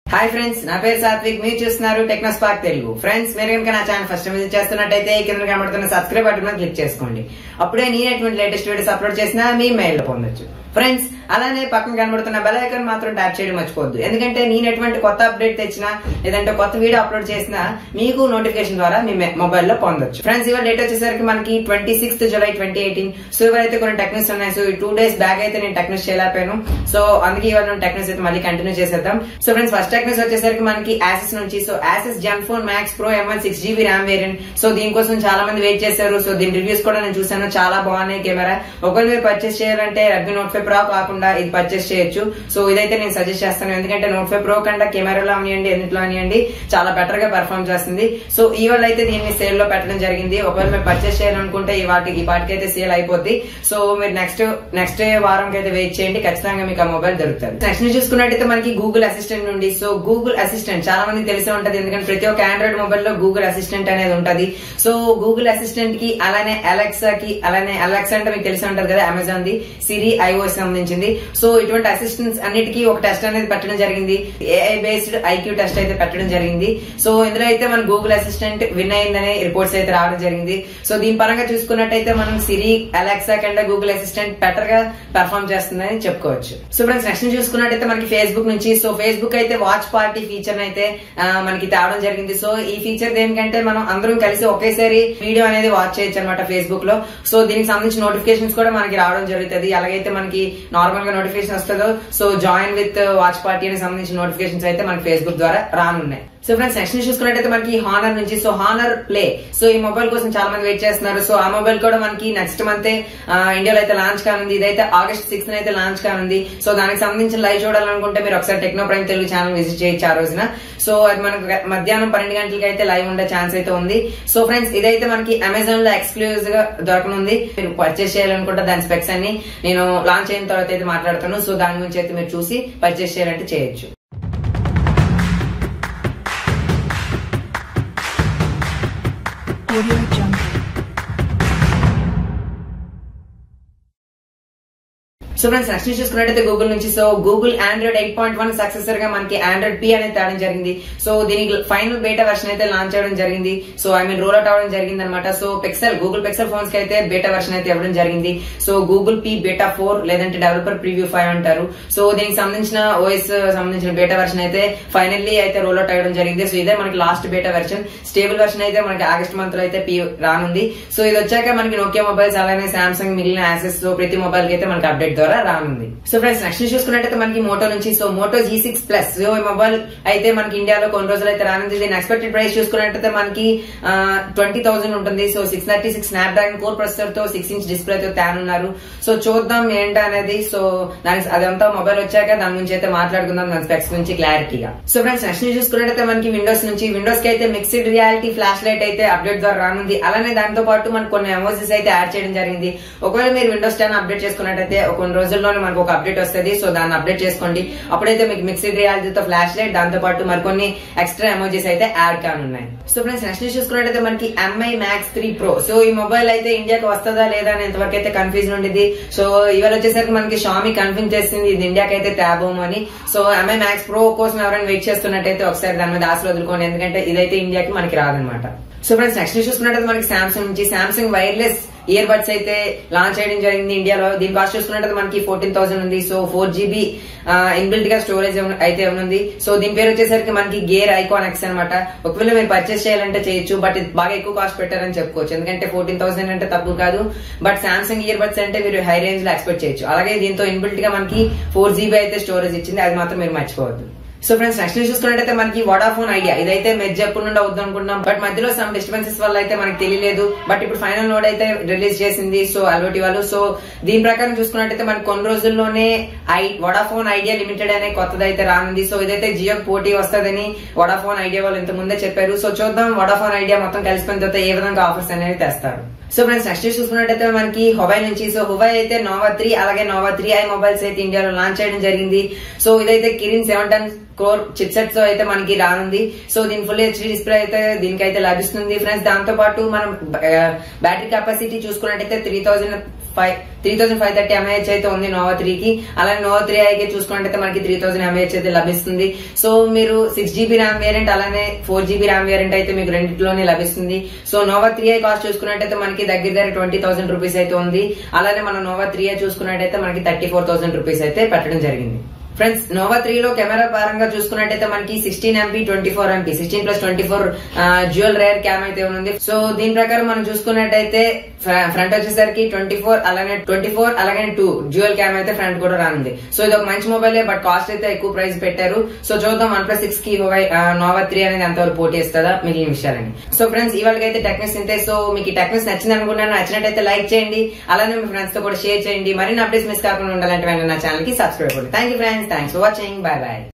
Hi friends నా పేరు సాత్విక్ మీరు చూస్తున్నారు టెక్నోస్పార్క్ తెలుగు ఫ్రెండ్స్ మీరు కనుక నా ఛానల్ ఫస్ట్ విజిట్ చేస్తున్నట్టయితే కింద కనబడుతున్న సబ్స్క్రైబ్ బటన్ మీద క్లిక్ చేసుకోండి అప్పుడే నేను ఎటువంటి లేటెస్ట్ వీడియోస్ అప్లోడ్ చేసినా మీ మెయిల్ పొందొచ్చు ఫ్రెండ్స్ అలానే పక్కన కనబడుతున్న బెల్ ఐకాన్ మాత్రం ట్యాప్ చేయడం మర్చిపోద్దు ఎందుకంటే నేను ఎటువంటి కొత్త అప్డేట్ తెచ్చినా లేదంటే కొత్త వీడియో అప్లోడ్ చేసినా మీకు నోటిఫికేషన్ ద్వారా మీ మొబైల్ లో పొందొచ్చు ఫ్రెండ్స్ ఇవాళ డేట్ వచ్చేసరికి మనకి twenty sixth July twenty eighteen so ఇవైతే కొన్ని టెక్నిక్స్ ఉన్నాయి సో ఈ టూ డేస్ బ్యాక్ అయితే నేను టెక్నిక్స్ చేయలేకపోయాను సో అందుకే ఇవాళ నేను టెక్నిక్స్ అయితే మళ్ళీ కంటిన్యూ చేసేద్దాం సో ఫ్రెండ్స్ ఫస్ట్ టెక్నిక్స్ వచ్చేసరికి మనకి యాసెస్ నుంచి so Asus Zen phone Max Pro MN six GB RAM variant so దీనికోసం చాలా మంది వెయిట్ చేశారు సో దీని రివ్యూస్ కూడా నేను చూసాను చాలా బాగున్నాయి కెమెరా ఒకవేళ మీరు పర్చేస్ చేయాలంటే రెడ్మీ నోట్ ఫైవ్ ప్రో కాకుండా ఇది పర్చేస్ చేయొచ్చు సో ఇదైతే నేను సజెస్ట్ చేస్తాను ఎందుకంటే నోట్ ఫైవ్ ప్రో కంటే కెమెరాలో అనియండి ఎన్నిట్లో అనియండి చాలా బెటర్ గా పర్ఫామ్ చేస్తుంది సో ఇవాళ అయితే దీన్ని సేల్ లో పెట్టడం జరిగింది ఒకవేళ మీరు పర్చేస్ చేయాలనుకుంటే ఈ వాటికి ఈ వాటికి అయితే సేల్ అయిపోద్ది సో మీరు నెక్స్ట్ నెక్స్ట్ వారం అయితే వెయిట్ చేయండి ఖచ్చితంగా మీకు ఆ మొబైల్ దొరుకుతుంది నెక్స్ట్ చూసుకున్నట్టయితే మనకి గూగుల్ అసిస్టెంట్ నుండి సో గూగుల్ అసిస్టెంట్ చాలా మందికి తెలిసే ఉంటది ఎందుకంటే ప్రతి ఒక్క ఆండ్రాయిడ్ మొబైల్ లో గూగుల్ అసిస్టెంట్ అనేది ఉంటది సో గూగుల్ అసిస్టెంట్ కి అలానే అలెక్సా కి అలానే అలెక్సా అంటే మీకు తెలిసి ఉంటది కదా అమెజాన్ ది సిరి ఐఓఎస్ సంబంధించింది సో ఇటువంటి అసిస్టెంట్స్ అన్నిటికీ ఒక టెస్ట్ అనేది పెట్టడం జరిగింది ఏఐ బేస్డ్ ఐక్యూ టెస్ట్ అయితే పెట్టడం జరిగింది సో ఇందులో అయితే మన గూగుల్ అసిస్టెంట్ విన్ అయిందనే రిపోర్ట్స్ అయితే రావడం జరిగింది సో దీని పరంగా చూసుకున్నట్టయితే మనం సిరి అలెక్సా కంటే గూగుల్ అసిస్టెంట్ బెటర్ గా పెర్ఫామ్ చేస్తుందని చెప్పుకోవచ్చు సో ఫ్రెండ్స్ నెక్స్ట్ చూసుకున్నట్టయితే మనకి ఫేస్బుక్ నుంచి సో ఫేస్బుక్ అయితే వాచ్ పార్టీ ఫీచర్ అయితే ఆ, మనకి తేవడం జరిగింది సో ఈ ఫీచర్ దేనికంటే మనం అందరం కలిసి ఒకేసారి వీడియో అనేది వాచ్ చేయొచ్చు అనమాట ఫేస్బుక్ లో సో దీనికి సంబంధించిన నోటిఫికేషన్స్ కూడా మనకి రావడం జరుగుతుంది అలాగైతే మనకి నార్మల్ గా నోటిఫికేషన్ వస్తుందో so join with watch party అని సంబంధించిన నోటిఫికేషన్స్ అయితే మనకి ఫేస్బుక్ ద్వారా రానున్నాయి సో ఫ్రెండ్స్ నెక్స్ట్ చూసుకున్నట్టయితే మనకి హానర్ నుంచి సో హానర్ ప్లే సో ఈ మొబైల్ కోసం చాలా మంది వెయిట్ చేస్తున్నారు సో ఆ మొబైల్ కూడా మనకి నెక్స్ట్ మంత్ ఇండియాలో అయితే లాంచ్ కానుంది ఇదైతే ఆగస్ట్ సిక్స్త్ అయితే లాంచ్ కానుంది సో దానికి సంబంధించిన లైవ్ చూడాలనుకుంటే మీరు ఒకసారి Techno Prime Telugu channel visit చేయొచ్చు ఆ రోజున సో అది మనకు మధ్యాహ్నం పన్నెండు గంటలకి అయితే లైవ్ ఉండే ఛాన్స్ అయితే ఉంది సో ఫ్రెండ్స్ ఇదైతే మనకి అమెజాన్ లో ఎక్స్క్లూజివ్ గా దొరకనుంది మీరు పర్చేస్ చేయాలనుకుంటే దాని స్పెక్స్ అన్ని నేను లాంచ్ అయిన తర్వాత అయితే మాట్లాడతాను సో దాని గురించి అయితే మీరు చూసి పర్చేస్ చేయాలంటే చేయొచ్చు Audio Jungle. So friends next చూసుకున్నట్టయితే గూగుల్ నుంచి so Google Android eight point one successor గా మనకి ఆండ్రాయిడ్ పి అనేది తేవడం జరిగింది సో దీనికి ఫైనల్ బేటా వెర్షన్ అయితే లాంచ్ అవడం జరిగింది so I mean roll out అవడం జరిగింది అనమాట so pixel Google pixel phones కి అయితే బేటా వెర్షన్ అయితే ఇవ్వడం జరిగింది so Google P beta four లేదంటే డెవలపర్ ప్రివ్యూ ఫైవ్ అంటారు సో దీనికి సంబంధించిన ఓఎస్ సంబంధించిన బేటా వెర్షన్ అయితే ఫైనల్లీ అయితే రోల్ అవుట్ అవ్వడం జరిగింది సో ఇదే మనకి last beta version stable version అయితే మనకి ఆగస్ట్ మంత్ లో అయితే పి రానుంది సో ఇది వచ్చాక మనకి నోకియా మొబైల్స్ అలానే సామ్సంగ్ మిగిలిన యాసెస్ సో ప్రతి మొబైల్ కి అయితే మనకి అప్డేట్ ద్వారా రానుంది సో ఫ్రెండ్స్ నెక్స్ట్ చూసుకున్నట్టయితే మనకి మోటో నుంచి so Moto G six plus so ఈ మొబైల్ అయితే మనకి ఇండియాలో కొన్ని రోజులు అయితే రానుంది దీని ఎక్స్పెక్టెడ్ ప్రైస్ చూసుకున్నట్టయితే మనకి ట్వంటీ థౌసండ్ ఉంటుంది so six thirty six snapdragon core processor తో సిక్స్ ఇంచ్ డిస్ప్లే తో తేనున్నారు సో చూద్దాం ఏంటి అనేది సో దానికి అదంతా మొబైల్ వచ్చాక దాని గురించి అయితే మాట్లాడుకుందాం దాని స్పెక్స్ గురించి క్లారిటీగా సో ఫ్రెండ్స్ నెక్స్ట్ చూసుకున్నట్టయితే మనకి విండోస్ నుంచి విండోస్ కి అయితే మిక్స్డ్ రియాలిటీ ఫ్లాష్ లైట్ అయితే అప్డేట్ ద్వారా రానుంది అలానే దాంతో పాటు మనకు కొన్ని ఎమోజీస్ అయితే యాడ్ చేయడం జరిగింది ఒకవేళ మీరు విండోస్ టెన్ అప్డేట్ చేసుకున్నట్టయితే కొన్ని రోజుల్లోనే మనకు ఒక అప్డేట్ వస్తుంది సో దాన్ని అప్డేట్ చేసుకోండి అప్పుడైతే మీకు మిక్స్డ్ రియాలిటీతో ఫ్లాష్ లైట్ దాంతో పాటు మరికొన్ని ఎక్స్ట్రా ఎమోజీస్ అయితే యాడ్ కానున్నాయి సో ఫ్రెండ్స్ నెక్స్ట్ చూసుకున్నట్టయితే మనకి Mi Max three pro so ఈ మొబైల్ అయితే ఇండియాకి వస్తుందా లేదా అని ఎంతవరకు అయితే కన్ఫ్యూజన్ ఉండేది సో ఇవాళ వచ్చేసరికి మనకి షామీ కన్ఫ్యూజ్ చేసింది ఇది ఇండియాకి అయితే తేబోము అని సో ఎంఐ మ్యాక్స్ ప్రో కోసం ఎవరైనా వెయిట్ చేస్తున్నట్టయితే ఒకసారి దాని మీద ఆశలు వదులుకోండి ఎందుకంటే ఇదైతే ఇండియాకి మనకి రాదనమాట సో ఫ్రెండ్స్ నెక్స్ట్ చూసుకున్నట్టయితే మనకి సామ్సంగ్ నుంచి సామ్సంగ్ వైర్లెస్ ఇయర్ బడ్స్ అయితే లాంచ్ చేయడం జరిగింది ఇండియాలో దీని కాస్ట్ చూసుకున్నట్టు మనకి ఫోర్టీన్ థౌసండ్ ఉంది సో ఫోర్ జీబీ ఇన్బిల్ట్ గా స్టోరేజ్ అయితే ఉంది సో దీని పేరు వచ్చేసరికి మనకి గేర్ ఐకాన్ ఎక్స్ అనమాట ఒకవేళ మీరు పర్చేస్ చేయాలంటే చేయొచ్చు బట్ ఇది బాగా ఎక్కువ కాస్ట్ పెట్టారని చెప్పుకోవచ్చు ఎందుకంటే ఫోర్టీన్ థౌసండ్ అంటే తక్కువ కాదు బట్ సామ్సంగ్ ఇయర్ బడ్స్ అంటే మీరు హై రేంజ్ లో ఎక్స్పెక్ట్ చేయొచ్చు అలాగే దీంతో ఇన్బిల్ట్ గా మనకి ఫోర్ జీబీ అయితే స్టోరేజ్ ఇచ్చింది అది మాత్రం మీరు మర్చిపోవద్దు సో ఫ్రెండ్స్ నెక్స్ట్ చూసుకున్నట్టయితే మనకి వడాఫోన్ ఐడియా ఇదైతే మెజ్ ఎప్పటి నుండి అవుద్దాం అనుకుంటున్నాం బట్ మధ్యలో సమ్ డిస్టర్బెన్సెస్ వల్ల అయితే మనకి తెలియలేదు బట్ ఇప్పుడు ఫైనల్ నోడ్ అయితే రిలీజ్ చేసింది సో అల్వటి వాళ్ళు సో దీని ప్రకారం చూసుకున్నట్టయితే మనకి కొన్ని రోజుల్లోనే ఐ వడాఫోన్ ఐడియా లిమిటెడ్ అనే కొత్తది అయితే రానుంది సో ఇదైతే జియో పోటీ వస్తుందని వడాఫోన్ ఐడియా వాళ్ళు ఇంత ముందే చెప్పారు సో చూద్దాం వడాఫోన్ ఐడియా మొత్తం కలిసిపోయిన తర్వాత ఏ విధంగా ఆఫర్స్ అనేవి తెస్తారు సో ఫ్రెండ్స్ నెక్స్ట్ చూసుకున్నట్టయితే మనకి హువై నుంచి సో హువై అయితే నోవా త్రీ అలాగే నోవా త్రీ ఐ మొబైల్స్ అయితే ఇండియాలో లాంచ్ చేయడం జరిగింది సో ఇదైతే Kirin seven ten core chipset తో అయితే మనకి రానుంది సో దీని ఫుల్ హెచ్డి డిస్ప్లే అయితే దీనికైతే లభిస్తుంది ఫ్రెండ్స్ దాంతో పాటు మనం బ్యాటరీ కెపాసిటీ చూసుకున్నట్టయితే three thousand five three thousand five thirty mAh అయితే ఉంది నోవా త్రీ కి అలానే నోవా త్రీ ఐకి చూసుకున్నట్టయితే మనకి త్రీ థౌసండ్ ఎంఏహెచ్ అయితే లభిస్తుంది సో మీరు సిక్స్ జీబీ ర్యామ్ వేరియంట్ అలానే ఫోర్ జీబీ ర్యామ్ వేరియంట్ అయితే మీకు రెండింటిలోనే లభిస్తుంది so Nova three i cost చూసుకున్నట్టయితే మనకి దగ్గర దగ్గర ట్వంటీ థౌసండ్ రూపీస్ అయితే ఉంది అలానే మనం నోవా త్రీ ఐ చూసుకున్నట్టయితే మనకి థర్టీ ఫోర్ థౌసండ్ రూపీస్ అయితే పెట్టడం జరిగింది ఫ్రెండ్స్ నోవా త్రీ లో కెమెరా పరంగా చూసుకున్నట్టయితే మనకి sixteen MP twenty four MP sixteen plus twenty four dual rear cam అయితే ఉంది సో దీని ప్రకారం మనం చూసుకున్నట్టయితే ఫ్రంట్ వచ్చేసరికి ట్వంటీ ఫోర్ అలానే ట్వంటీ ఫోర్ అలాగే టూ జ్యువెల్ క్యామ్ అయితే ఫ్రంట్ కూడా రానుంది సో ఇది ఒక మంచి మొబైల్ బట్ కాస్ట్ అయితే ఎక్కువ ప్రైస్ పెట్టారు సో చూద్దాం వన్ ప్లస్ సిక్స్ కి నోవా త్రీ అనేది ఎంతవరకు పోటీ ఇస్తుందా మిగిలిన విషయాలని సో ఫ్రెండ్స్ ఇవాళ అయితే టెక్నిక్స్ ఇంతే సో మీకు టెక్నిక్స్ నచ్చింది అనుకున్నాను నచ్చినట్టయితే లైక్ చేయండి అలానే మీ ఫ్రెండ్స్ తో కూడా షేర్ చేయండి మరిన్ని అప్డేట్స్ మిస్ కాకుండా ఉండాలంటే వెంటనే నా ఛానల్ కి సబ్స్క్రైబ్ అవ్వండి thank you friends thanks for watching bye by